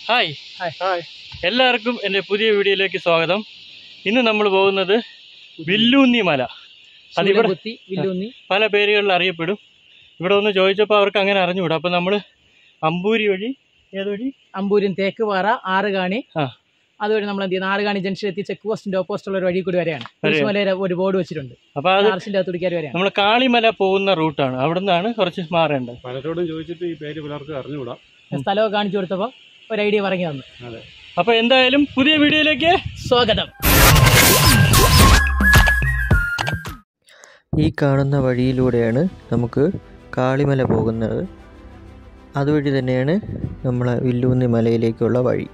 Hi hi എല്ലാവർക്കും എൻ്റെ പുതിയ വീഡിയോയിലേക്ക് സ്വാഗതം ഇന്ന് നമ്മൾ പോകുന്നത് വില്ലൂന്നി മല അതിവിടെ കുത്തി വില്ലൂന്നി പല പേരുകളിൽ അറിയപ്പെടും ഇവിടെ ഒന്ന് ചോദിച്ചപ്പോൾ അവർക്ക് അങ്ങനെ അറിഞ്ഞുകൂടാ അപ്പോൾ നമ്മൾ അമ്പൂരി വഴി ഏത് വഴി അമ്പൂരും തേക്കുപാറ ആറുകാണി ആ. അതുവഴി നമ്മൾ എന്ത് ചെയ്യുന്നു ആറുകാണി ജംഗ്ഷൻ എത്തി ചെക്ക് പോസ്റ്റിന്റെ ഓപ്പോസിറ്റ് ഉള്ള ഒരു വഴി കൂടി വരെയാണ് വരെയാണ്. കുരിശുമലയുടെ ഒരു ബോർഡ് വെച്ചിട്ടുണ്ട് അപ്പോൾ അത് ആർസിന്റെ അകത്തുടിക്കാർ വരെയാണ് നമ്മൾ കാളിമല പോകുന്ന റൂട്ടാണ് അവിടെ നിന്നാണ് കുറച്ച് മാറേണ്ടത് പലരോടും ചോദിച്ചിട്ട് ഈ പേര് പലർക്കും അറിഞ്ഞുകൂടാ സ്ഥലമൊക്കെ കാണിച്ചു കൊടുത്തപ്പോൾ ഒരു ഐഡിയ പറഞ്ഞു തന്നു അപ്പോൾ എന്തായാലും പുതിയ വീഡിയോയിലേക്ക് സ്വാഗതം ഈ കാണുന്ന വഴിയിലൂടെയാണ് നമുക്ക് കാളിമല പോകുന്നത് അതുവഴി തന്നെയാണ് നമ്മളെ വില്ലൂന്നി മലയിലേക്കുള്ള വഴി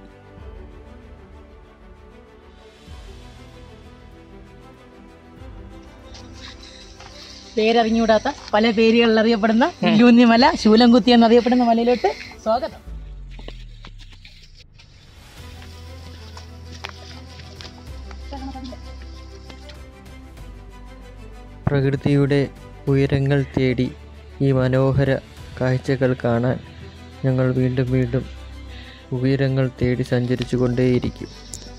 പേരറിഞ്ഞുകൂടാത്ത പല പേരുകളിൽ അറിയപ്പെടുന്ന വില്ലൂന്നി മല ശൂലംകുത്തി എന്നറിയപ്പെടുന്ന മലയിലോട്ട് സ്വാഗതം പ്രകൃതിയുടെ ഉയരങ്ങൾ തേടി ഈ മനോഹര കാഴ്ചകൾ കാണാൻ ഞങ്ങൾ വീണ്ടും വീണ്ടും ഉയരങ്ങൾ തേടി സഞ്ചരിച്ചു കൊണ്ടേയിരിക്കും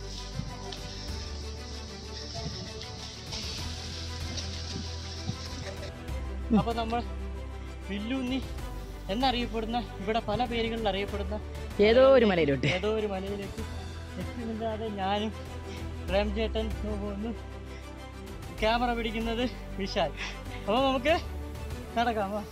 അപ്പോൾ നമ്മൾ വില്ലൂന്നി എന്നറിയപ്പെടുന്ന ഇവിടെ പല പേരുകളിൽ അറിയപ്പെടുന്ന ഏതോ ഒരു മലയിലോട്ട് ഏതോ ഒരു മലയിലേക്ക് എത്തിമില്ലാതെ ഞാനും പ്രേംചേട്ടൻ പോകുന്നു ക്യാമറ പിടിക്കുന്നത് വിശാൽ അപ്പോൾ നമുക്ക് നടക്കാം വാ.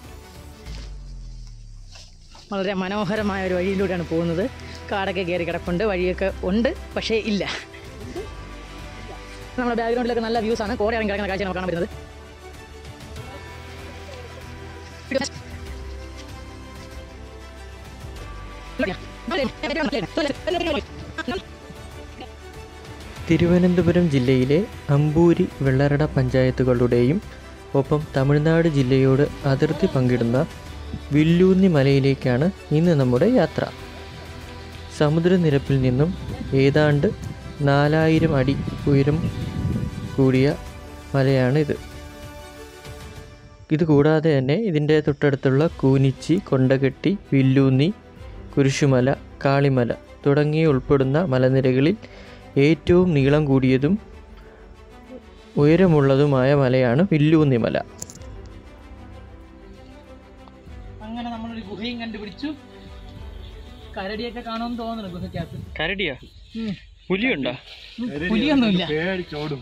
വളരെ മനോഹരമായ ഒരു വഴിയിലൂടെയാണ് പോകുന്നത് കാടൊക്കെ കയറി കിടപ്പുണ്ട് വഴിയൊക്കെ ഉണ്ട് പക്ഷേ ഇല്ല നമ്മുടെ ബാക്ക്ഗ്രൗണ്ടിലൊക്കെ നല്ല വ്യൂസ് ആണ് കോട ഇറങ്ങി കിടക്കുന്ന കാഴ്ച നമുക്ക് കാണാൻ പറ്റുന്നത് തിരുവനന്തപുരം ജില്ലയിലെ അമ്പൂരി വെള്ളറട പഞ്ചായത്തുകളുടെയും ഒപ്പം തമിഴ്നാട് ജില്ലയോട് അതിർത്തി പങ്കിടുന്ന വില്ലൂന്നി മലയിലേക്കാണ് ഇന്ന് നമ്മുടെ യാത്ര സമുദ്രനിരപ്പിൽ നിന്നും ഏതാണ്ട് നാലായിരം അടി ഉയരം കൂടിയ മലയാണിത് ഇത് കൂടാതെ തന്നെ ഇതിൻ്റെ തൊട്ടടുത്തുള്ള കൂനിച്ചി കൊണ്ടകെട്ടി വില്ലൂന്നി കുരിശുമല കാളിമല തുടങ്ങിയ ഉൾപ്പെടുന്ന മലനിരകളിൽ ഏറ്റവും നീളം കൂടിയതും ഉയരമുള്ളതുമായ മലയാണ് വില്ലൂന്നി മല അങ്ങനെ നമ്മളൊരു ഗുഹയും കണ്ടുപിടിച്ചു കരടിയൊക്കെ കാണുമെന്ന് തോന്നുന്നു ഗുഹയ്ക്കകത്ത് കരടിയാ ഉം. പുലിയുണ്ടോ ഉം, പുലിയൊന്നുമില്ല പേടിച്ചോടും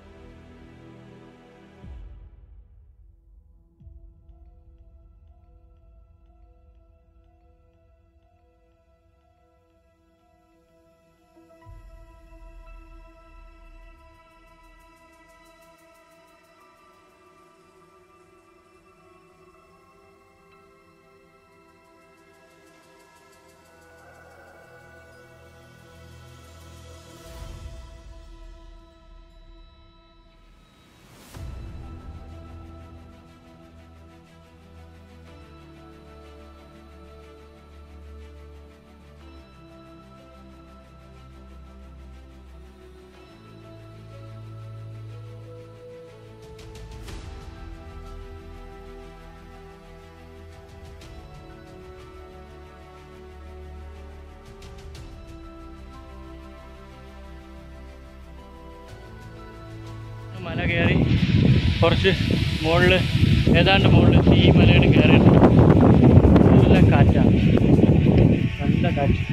മല കയറി കുറച്ച് മുകളിൽ ഏതാണ്ട് മുകളിൽ ഈ മലയുടെ കയറി നല്ല കാറ്റാണ് നല്ല കാറ്റ്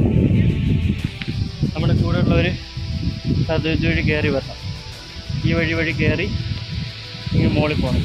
നമ്മുടെ കൂടെ ഉള്ളവർ അത് ഇതുവഴി കയറി വരണം ഈ വഴി വഴി കയറി ഇങ്ങനെ മുകളിൽ പോകണം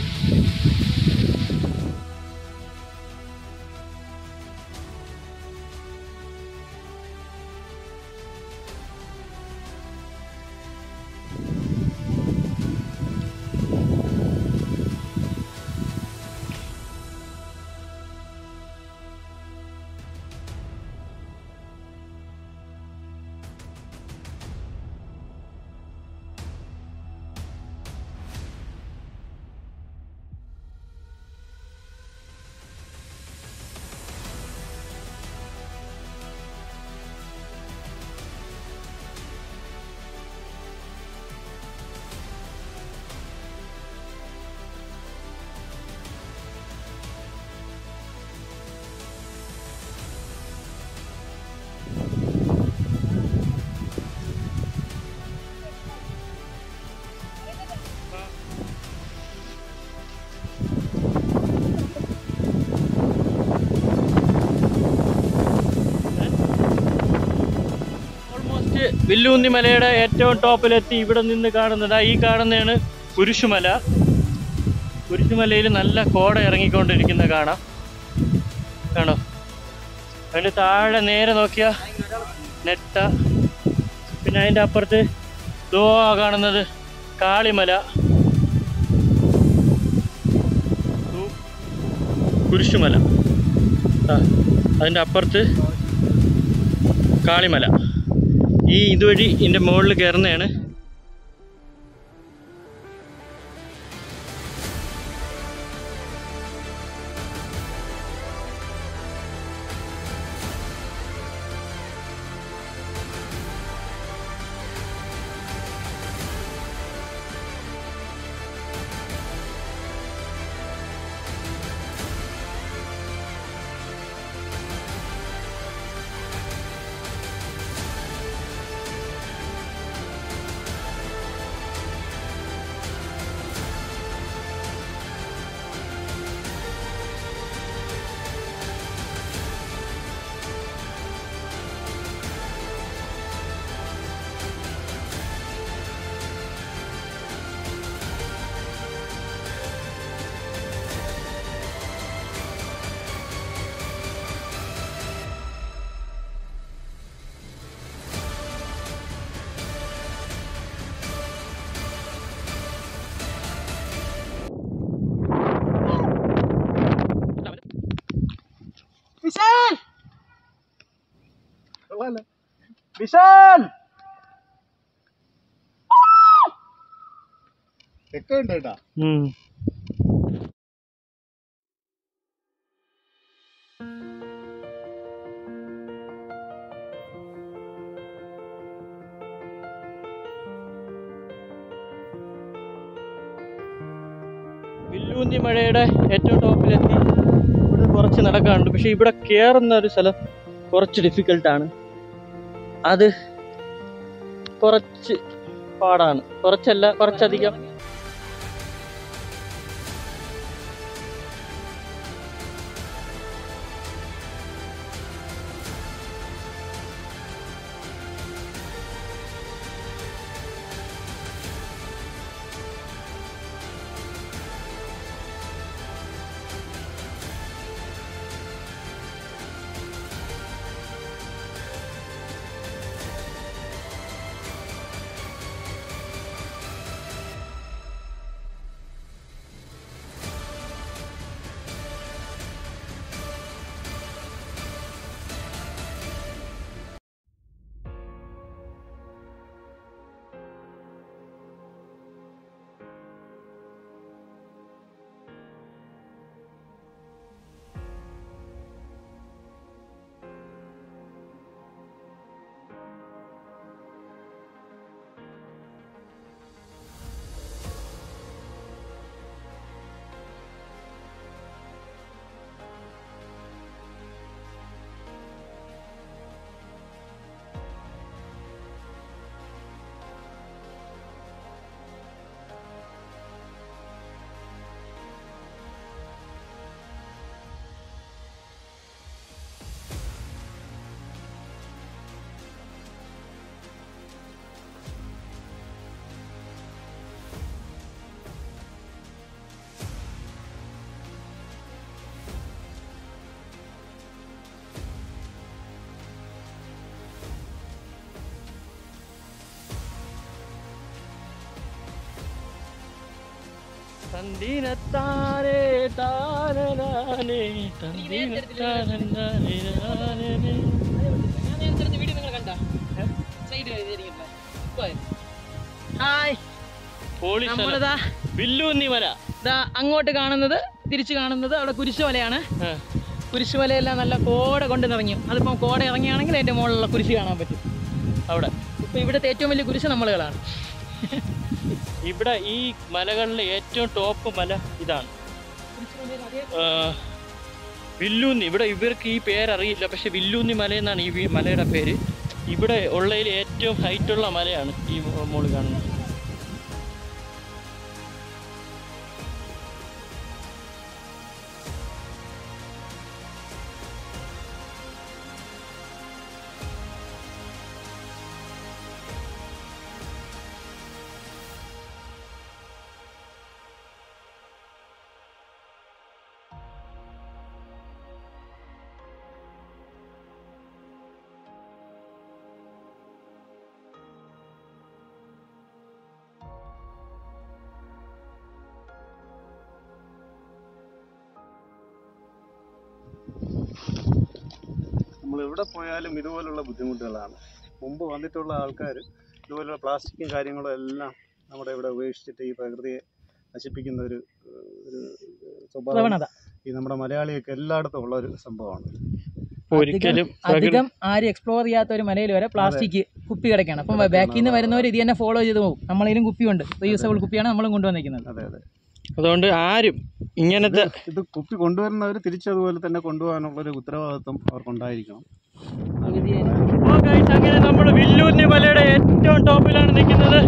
കുറച്ച് വില്ലൂന്നി മലയുടെ ഏറ്റവും ടോപ്പിലെത്തി ഇവിടെ നിന്ന് കാണുന്നത് ഈ കാണുന്നതാണ് കുരിശുമല കുരിശുമലയിൽ നല്ല കോട ഇറങ്ങിക്കൊണ്ടിരിക്കുന്ന കാണാം കാണോ അതിൻ്റെ താഴെ നേരെ നോക്കിയാൽ നെട്ട പിന്നെ അതിൻ്റെ അപ്പുറത്ത് ദോ ആ കാണുന്നത് കാളിമല ദോ കുരിശുമല ആ അതിൻ്റെ അപ്പുറത്ത് കാളിമല ഈ ഇതുവഴി ഇതിൻ്റെ മുകളിൽ കയറുന്നതാണ് വിശാൽ തെക്ക ഉണ്ട് കേട്ടാ ഉം. വില്ലൂന്നി മഴയുടെ ഏറ്റവും ടോപ്പിലെത്തി ഇവിടെ കുറച്ച് നടക്കാനുണ്ട് പക്ഷെ ഇവിടെ കയറുന്ന ഒരു സ്ഥലം കുറച്ച് ഡിഫിക്കൽട്ടാണ് അത് കുറച്ച് പാടാണ് കുറച്ചല്ല കുറച്ചധികം തന്തിനത്താരേ താനനാനേ തന്തിനത്താനനാനേ നാനേ. ഹായ് പോളി സ്ഥലം. നമ്മളിതാ വില്ലൂന്നി മല ഇതാ അങ്ങോട്ട് കാണുന്നത് തിരിച്ചു കാണുന്നത് അവിടെ കുരിശുമലയാണ് ആ. കുരിശുമലയെല്ലാം നല്ല കോട കൊണ്ട് നിറഞ്ഞു അതിപ്പം കോട ഇറങ്ങിയാണെങ്കിൽ അതിൻ്റെ മുകളിലുള്ള കുരിശ് കാണാൻ പറ്റും അവിടെ ഇപ്പം ഇവിടുത്തെ ഏറ്റവും വലിയ കുരിശ് നമ്മളുകളാണ് ഇവിടെ ഈ മലകളിലെ ഏറ്റവും ടോപ്പ് മല ഇതാണ് ആ, വില്ലൂന്നി ഇവിടെ ഇവർക്ക് ഈ പേരറിയില്ല പക്ഷെ വില്ലൂന്നി മല എന്നാണ് ഈ വി- മലയുടെ പേര് ഇവിടെ ഉള്ളതിൽ ഏറ്റവും ഹൈറ്റുള്ള മലയാണ് ഈ മോള് കാണുന്നത് എവിടെ പോയാലും ഇതുപോലുള്ള ബുദ്ധിമുട്ടുകളാണ് മുമ്പ് വന്നിട്ടുള്ള ആൾക്കാർ ഇതുപോലുള്ള പ്ലാസ്റ്റിക്കും കാര്യങ്ങളും എല്ലാം നമ്മുടെ ഇവിടെ ഉപേക്ഷിച്ചിട്ട് ഈ പ്രകൃതിയെ നശിപ്പിക്കുന്ന ഒരു ഏഹ്, ഒരു സ്വഭാവം പ്രവണത ഈ നമ്മുടെ മലയാളിയൊക്കെ എല്ലായിടത്തും ഉള്ള ഒരു സംഭവമാണ് ഒരിക്കലും പ്രകൃതി അധികം ആരും എക്സ്പ്ലോർ ചെയ്യാത്ത ഒരു മലയിൽ വരെ പ്ലാസ്റ്റിക് കുപ്പി കിടക്കുകയാണ് അപ്പം ബാക്കിൽ നിന്ന് വരുന്നവർ ഇത് തന്നെ ഫോളോ ചെയ്ത് പോകും നമ്മളതിലും കുപ്പിയുണ്ട് റീയൂസബിൾ കുപ്പിയാണ് നമ്മളും കൊണ്ടുവന്നിരിക്കുന്നത് അതെ അതെ അതുകൊണ്ട് ആരും ഇങ്ങനത്തെ ഇത് കുപ്പി കൊണ്ടുവരുന്നവർ തിരിച്ചതുപോലെ തന്നെ കൊണ്ടുപോകാനുള്ളൊരു ഉത്തരവാദിത്വം അവർക്കുണ്ടായിരിക്കണം ഓ ഗൈസ് അങ്ങനെ നമ്മൾ വില്ലൂരിന് മലയുടെ ഏറ്റവും ടോപ്പിലാണ് നിൽക്കുന്നത്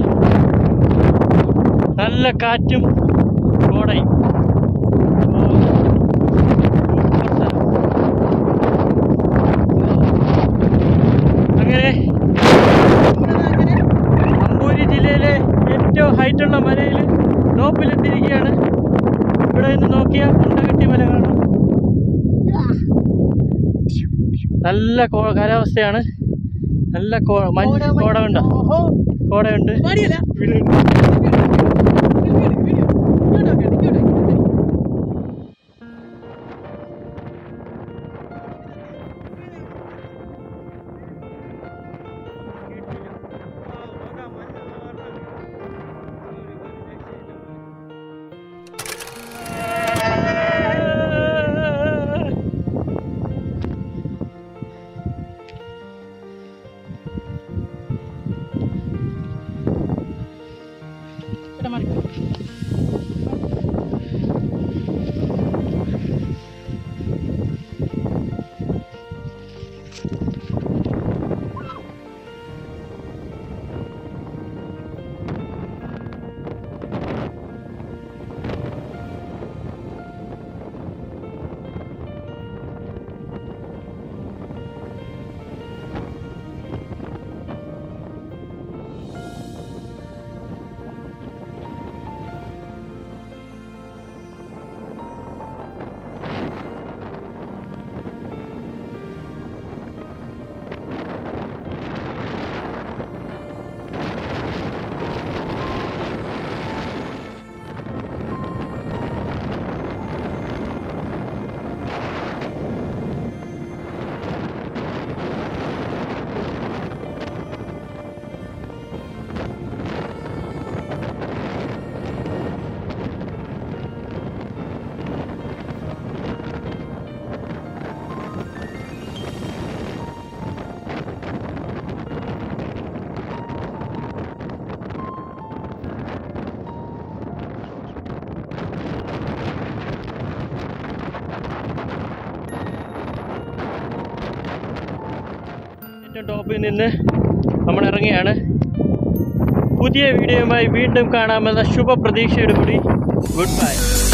നല്ല കാറ്റും കോടയും ഓ, സൂപ്പർ സ്ഥലം. അങ്ങനെ അമ്പൂരി ജില്ലയിലെ ഏറ്റവും ഹൈറ്റുള്ള മലയിൽ ടോപ്പിലെത്തിയിരിക്കുകയാണ് ഇവിടെ നിന്ന് നോക്കിയാൽ കൊണ്ടകട്ടി മല കാണാം നല്ല കോ- കാലാവസ്ഥയാണ് നല്ല കോ- മഞ്ഞ് കോടയുണ്ട് കോടയുണ്ട് ഏറ്റവും ടോപ്പിൽ നിന്ന് നമ്മൾ ഇറങ്ങിയാണ് പുതിയ വീഡിയോയുമായി വീണ്ടും കാണാമെന്ന ശുഭപ്രതീക്ഷയോടുകൂടി ഗുഡ് ബൈ